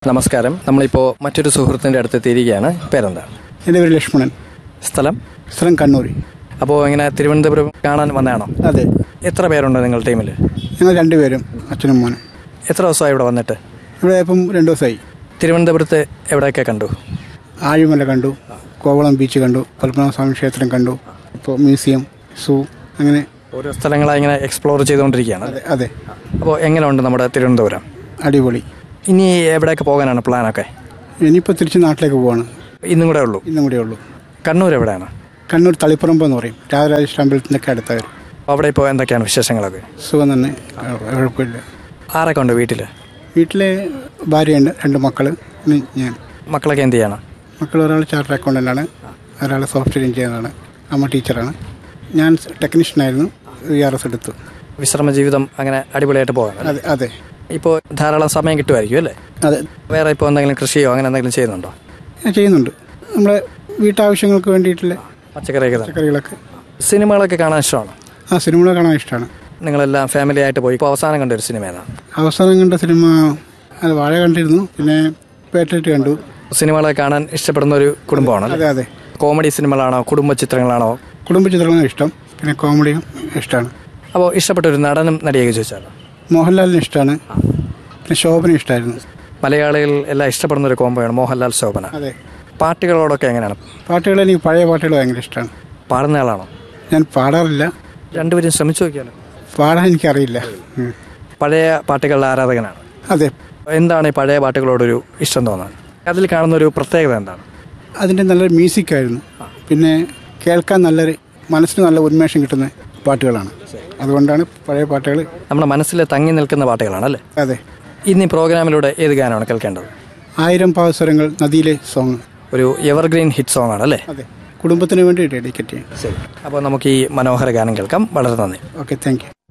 നമസ്കാരം നമ്മളിപ്പോൾ മറ്റൊരു സുഹൃത്തിൻ്റെ അടുത്ത് എത്തിയിരിക്കുകയാണ് പേരെന്താണ് എൻ്റെ പേര് ലക്ഷ്മണൻ സ്ഥലം സ്ഥലം കണ്ണൂർ അപ്പോൾ ഇങ്ങനെ തിരുവനന്തപുരം കാണാൻ വന്നതാണോ അതെ എത്ര പേരുണ്ട് നിങ്ങൾ ടീമിൽ ഞങ്ങൾ രണ്ടുപേരും അച്ഛനും മോനും എത്ര ദിവസമായി ഇവിടെ വന്നിട്ട് ഇവിടെ ഇപ്പം രണ്ട് ദിവസമായി തിരുവനന്തപുരത്ത് എവിടെയൊക്കെ കണ്ടു ആഴിമല കണ്ടു കോവളം ബീച്ച് കണ്ടു പത്മനാഭസ്വാമി ക്ഷേത്രം കണ്ടു ഇപ്പോൾ മ്യൂസിയം സൂ അങ്ങനെ ഓരോ സ്ഥലങ്ങളായി ഇങ്ങനെ എക്സ്പ്ലോർ ചെയ്തുകൊണ്ടിരിക്കുകയാണ് അതെ അതെ അപ്പോൾ എങ്ങനെയുണ്ട് നമ്മുടെ തിരുവനന്തപുരം അടിപൊളി ഇനി എവിടെയൊക്കെ പോകാനാണ് പ്ലാനൊക്കെ ഇനിയിപ്പോൾ തിരിച്ച് നാട്ടിലേക്ക് പോവാണ് ഇന്നും കൂടെ ഉള്ളൂ ഇന്നും കൂടെ ഉള്ളൂ കണ്ണൂർ എവിടെയാണ് കണ്ണൂർ തളിപ്പറമ്പ് എന്ന് പറയും രാജരാജേശ്വര അമ്പലത്തിൻ്റെ ഒക്കെ അടുത്ത വരും അവിടെ ഇപ്പോൾ എന്തൊക്കെയാണ് വിശേഷങ്ങളൊക്കെ സുഖം തന്നെ കുഴപ്പമില്ല ആരൊക്കെ ഉണ്ട് വീട്ടിൽ വീട്ടിലെ ഭാര്യയുണ്ട് രണ്ട് മക്കൾ പിന്നെ ഞാൻ മക്കളൊക്കെ എന്ത് ചെയ്യണം മക്കൾ ഒരാൾ ചാർട്ടർ അക്കൗണ്ടൻ്റാണ് ഒരാൾ സോഫ്റ്റ്വെയർ എഞ്ചിനീയറാണ് അമ്മ ടീച്ചറാണ് ഞാൻ ടെക്നീഷ്യനായിരുന്നു വി ആർ എസ് എടുത്തു വിശ്രമ ജീവിതം അങ്ങനെ അടിപൊളിയായിട്ട് പോകാൻ അതെ അതെ ഇപ്പോൾ ധാരാളം സമയം കിട്ടുമായിരിക്കും അല്ലേ അതെ വേറെ ഇപ്പോൾ എന്തെങ്കിലും കൃഷിയോ അങ്ങനെ എന്തെങ്കിലും ചെയ്യുന്നുണ്ടോ ഞാൻ ചെയ്യുന്നുണ്ട് നമ്മുടെ വീട്ടാവശ്യങ്ങൾക്ക് വേണ്ടിയിട്ടുള്ള പച്ചക്കറിയൊക്കെ തന്നെ പച്ചക്കറികളൊക്കെ സിനിമകളൊക്കെ കാണാൻ ഇഷ്ടമാണ് ആ സിനിമകൾ കാണാൻ ഇഷ്ടമാണ് നിങ്ങളെല്ലാം ഫാമിലി ആയിട്ട് പോയി ഇപ്പോൾ അവസാനം കണ്ട ഒരു സിനിമ ഏതാണ് അവസാനം കണ്ട സിനിമ അത് വാഴ കണ്ടിരുന്നു പിന്നെ പേറ്ററ്റ് കണ്ടു സിനിമകളെ കാണാൻ ഇഷ്ടപ്പെടുന്ന ഒരു കുടുംബമാണ് അതെ അതെ കോമഡി സിനിമകളാണോ കുടുംബ ചിത്രങ്ങളാണോ കുടുംബ ചിത്രങ്ങളും ഇഷ്ടം പിന്നെ കോമഡിയും ഇഷ്ടമാണ് അപ്പോൾ ഇഷ്ടപ്പെട്ട ഒരു നടനും നടിയൊക്കെ ചോദിച്ചാലോ മോഹൻലാലിന് ഇഷ്ടമാണ് പിന്നെ ശോഭന ഇഷ്ടമായിരുന്നു മലയാളികൾ എല്ലാം ഇഷ്ടപ്പെടുന്ന ഒരു കോംബോയാണ് മോഹൻലാൽ ശോഭന അതെ പാട്ടുകളോടൊക്കെ എങ്ങനെയാണ് പാട്ടുകൾ എനിക്ക് പഴയ പാട്ടുകൾ ഭയങ്കര ഇഷ്ടമാണ് പാടുന്ന ആളാണോ ഞാൻ പാടാറില്ല രണ്ടുപേരും ശ്രമിച്ചു നോക്കിയാലോ പാടാൻ എനിക്കറിയില്ല ഉം. പഴയ പാട്ടുകളുടെ ആരാധകനാണ് അതെ എന്താണ് ഈ പഴയ പാട്ടുകളോടൊരു ഇഷ്ടം തോന്നാൻ അതിൽ കാണുന്ന ഒരു പ്രത്യേകത എന്താണ് അതിൻ്റെ നല്ലൊരു മ്യൂസിക്കായിരുന്നു പിന്നെ കേൾക്കാൻ നല്ലൊരു മനസ്സിന് നല്ല ഉന്മേഷം കിട്ടുന്ന പാട്ടുകളാണ് അതുകൊണ്ടാണ് പഴയ പാട്ടുകൾ നമ്മുടെ മനസ്സിൽ തങ്ങി നിൽക്കുന്ന പാട്ടുകളാണ് അല്ലേ അതെ ഇന്ന് ഈ പ്രോഗ്രാമിലൂടെ ഏത് ഗാനമാണ് കേൾക്കേണ്ടത് ആയിരം പാവസ്വരങ്ങൾ നദിയിലെ സോങ് ഒരു എവർഗ്രീൻ ഹിറ്റ് സോങ് ആണ് അല്ലേ അതെ കുടുംബത്തിന് വേണ്ടി ഡെഡിക്കേറ്റ് ചെയ്യാം ശരി അപ്പോൾ നമുക്ക് ഈ മനോഹര ഗാനം കേൾക്കാം വളരെ നന്ദി ഓക്കെ താങ്ക് യു